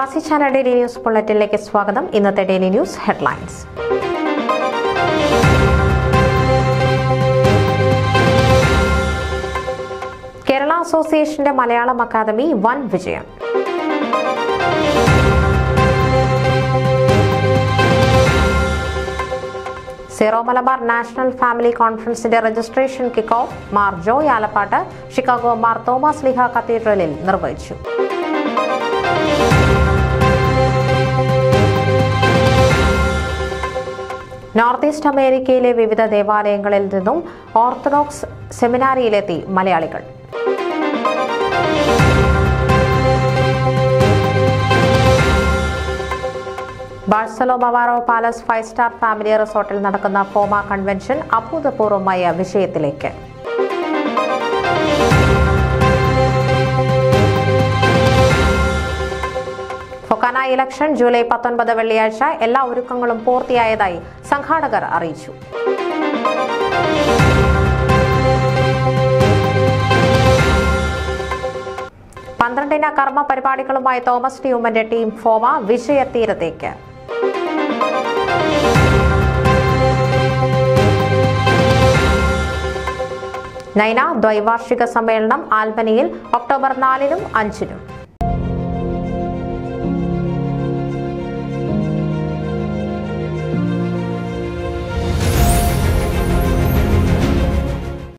പ്രവാസി channel daily news ബുള്ളറ്റിനിലേക്ക് സ്വാഗതം ഇന്നത്തെ ഡെയിലി ന്യൂസ് ഹെഡ്ലൈൻസ് കേരള അസോസിയേഷന്റെ മലയാളം അക്കാദമി വൻ വിജയം സീറോ മലബാർ നാഷണൽ ഫാമിലി കോൺഫറൻസിന്റെ registration kick off Mar Joy Alappatt Chicago Mar Thomas ലിഹ കത്തീഡ്രലിൽ നിർവഹിച്ചു നോർത്ത് ഈസ്റ്റ് അമേരിക്കയിലെ വിവിധ ദേവാലയങ്ങളിൽ നിന്നും ഓർത്തഡോക്സ് സെമിനാരിയിലെത്തി മലയാളികൾ ബാഴ്സലോ മവാറോ പാലസ് ഫൈവ് സ്റ്റാർ ഫാമിലി റിസോർട്ടിൽ നടക്കുന്ന ഫോമ കൺവെൻഷൻ അഭൂതപൂർവമായ വിഷയത്തിലേക്ക് ഫൊക്കാന ഇലക്ഷൻ ജൂലൈ പത്തൊൻപത് വെള്ളിയാഴ്ച എല്ലാ ഒരുക്കങ്ങളും പൂർത്തിയായതായി സംഘാടകർ അറിയിച്ചു പന്ത്രണ്ടിന കർമ്മ പരിപാടികളുമായി തോമസ് ടി ഉമ്മന്റെ ടീം ഫോമ വിജയതീരത്തേക്ക് നൈന ദ്വൈവാർഷിക സമ്മേളനം ആൽബനിയിൽ ഒക്ടോബർ നാലിനും അഞ്ചിനും